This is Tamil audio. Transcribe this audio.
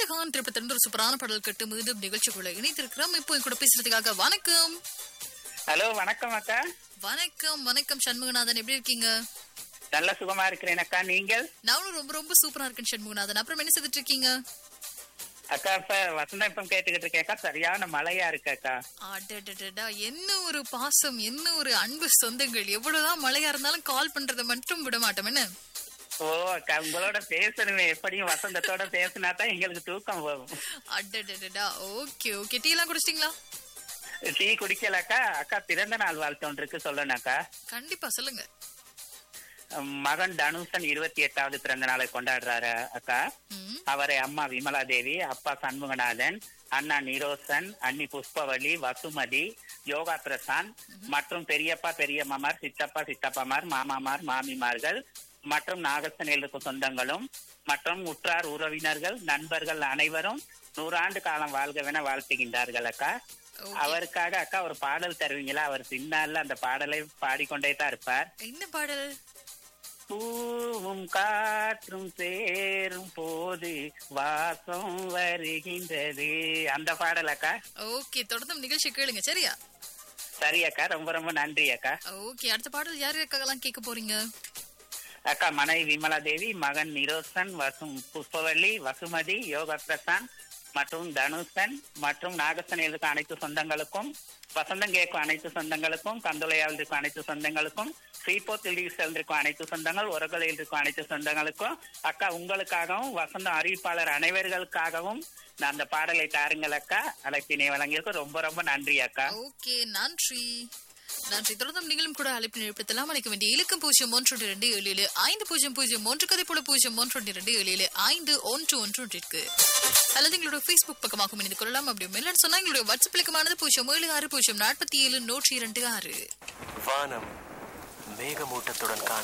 ஷாஜகான் திரைப்படத்திலிருந்து ஒரு சூப்பரான பாடல் கட்டு மீண்டும் நிகழ்ச்சிக்குள்ள இணைத்திருக்கிறோம் இப்போ என் கூட பேசுறதுக்காக வணக்கம் ஹலோ வணக்கம் அக்கா வணக்கம் வணக்கம் சண்முகநாதன் எப்படி இருக்கீங்க நல்ல சுகமா இருக்கிறேன் அக்கா நீங்கள் நானும் ரொம்ப ரொம்ப சூப்பரா இருக்கேன் சண்முகநாதன் அப்புறம் என்ன செய்துட்டு இருக்கீங்க அக்கா இப்ப வசந்தம் இப்ப கேட்டுக்கிட்டு இருக்கேன் அக்கா சரியான மழையா இருக்கு அக்கா அடடடடா என்ன ஒரு பாசம் என்ன ஒரு அன்பு சொந்தங்கள் எவ்வளவுதான் மழையா இருந்தாலும் கால் பண்றதை மட்டும் விட மாட்டோம் என்ன ஓ அக்கா உங்களோட பேசணுமே எப்படியும் வசந்தத்தோட பேசினா தான் எங்களுக்கு தூக்கம் வரும் அடடடடா ஓகே ஓகே டீ எல்லாம் குடிச்சிட்டீங்களா டீ குடிக்கல அக்கா அக்கா பிறந்த நாள் வாழ்த்து ஒன்று இருக்கு சொல்லணும் அக்கா கண்டிப்பா சொல்லுங்க மகன் தனுஷன் இருபத்தி எட்டாவது பிறந்த நாளை கொண்டாடுறாரு அக்கா ம், அவரை அம்மா விமலா தேவி அப்பா சண்முகநாதன் அண்ணா நிரோசன் அண்ணி புஷ்பவள்ளி வசுமதி யோகா பிரசாந்த் மற்றும் பெரியப்பா பெரியம்மாமார் சித்தப்பா சித்தப்பாமார் மாமாமார் மாமிமார்கள் மற்றும் நாகசனேலுக்கு சொந்தங்களும் மற்றும் உற்றார் உறவினர்கள் நண்பர்கள் அனைவரும் நூறாண்டு காலம் வாழ்கவென வாழ்த்துகின்றார்கள் அக்கா Okay. அவருக்காக அக்கா ஒரு பாடல் தருவீங்களா அவர் பின்னால அந்த பாடலை பாடிக்கொண்டே தான் இருப்பார் என்ன பாடல் பூவும் காற்றும் சேரும் போது வாசம் வருகின்றது அந்த பாடல் அக்கா ஓகே தொடர்ந்து நிகழ்ச்சி கேளுங்க சரியா சரி அக்கா ரொம்ப ரொம்ப நன்றி அக்கா ஓகே அடுத்த பாடல் யார் யாருக்காகலாம் கேட்க போறீங்க அக்கா மனைவி விமலா தேவி மகன் நிரோசன் வசு புஷ்பவள்ளி வசுமதி யோக பிரசாந்த் மற்றும் தனுஷன் மற்றும் நாகசன் எழுதுக்கும் அனைத்து சொந்தங்களுக்கும் வசந்தம் கேட்கும் அனைத்து சொந்தங்களுக்கும் கந்துளையால் இருக்கும் அனைத்து சொந்தங்களுக்கும் ஸ்ரீபோத்தில் இருக்கும் அனைத்து சொந்தங்கள் உரகளில் இருக்கும் அனைத்து சொந்தங்களுக்கும் அக்கா உங்களுக்காகவும் வசந்தம் அறிவிப்பாளர் அனைவர்களுக்காகவும் நான் அந்த பாடலை தாருங்கள் அக்கா அழைப்பினை வழங்கியிருக்கும் ரொம்ப ரொம்ப நன்றி அக்கா ஓகே நன்றி நன்றி தொடர்ந்தும் நீங்களும் கூட அழைப்பினை எழுப்பத்தலாம் அழைக்க வேண்டிய இலக்கம் பூஜ்ஜியம் ஒன்று இரண்டு ஏழு ஏழு ஐந்து பூஜ்ஜியம் பூஜ்ஜியம் ஒன்று கதை போல பூஜ்ஜியம் ஒன்று இரண்டு ஏழு ஏழு ஐந்து ஒன்று ஒன்று ஒன்றிற்கு அல்லது எங்களோட ஃபேஸ்புக் பக்கமாக இணைந்து கொள்ளலாம் அப்படி இல்லைன்னு சொன்னா எங்களுடைய வாட்ஸ்அப் இலக்கமானது பூஜ்ஜியம் ஏழு ஆறு பூஜ்ஜியம் நாற்பத்தி ஏழு நூற்றி இரண்டு ஆறு வானம் மேகமூட்டத்துடன் காண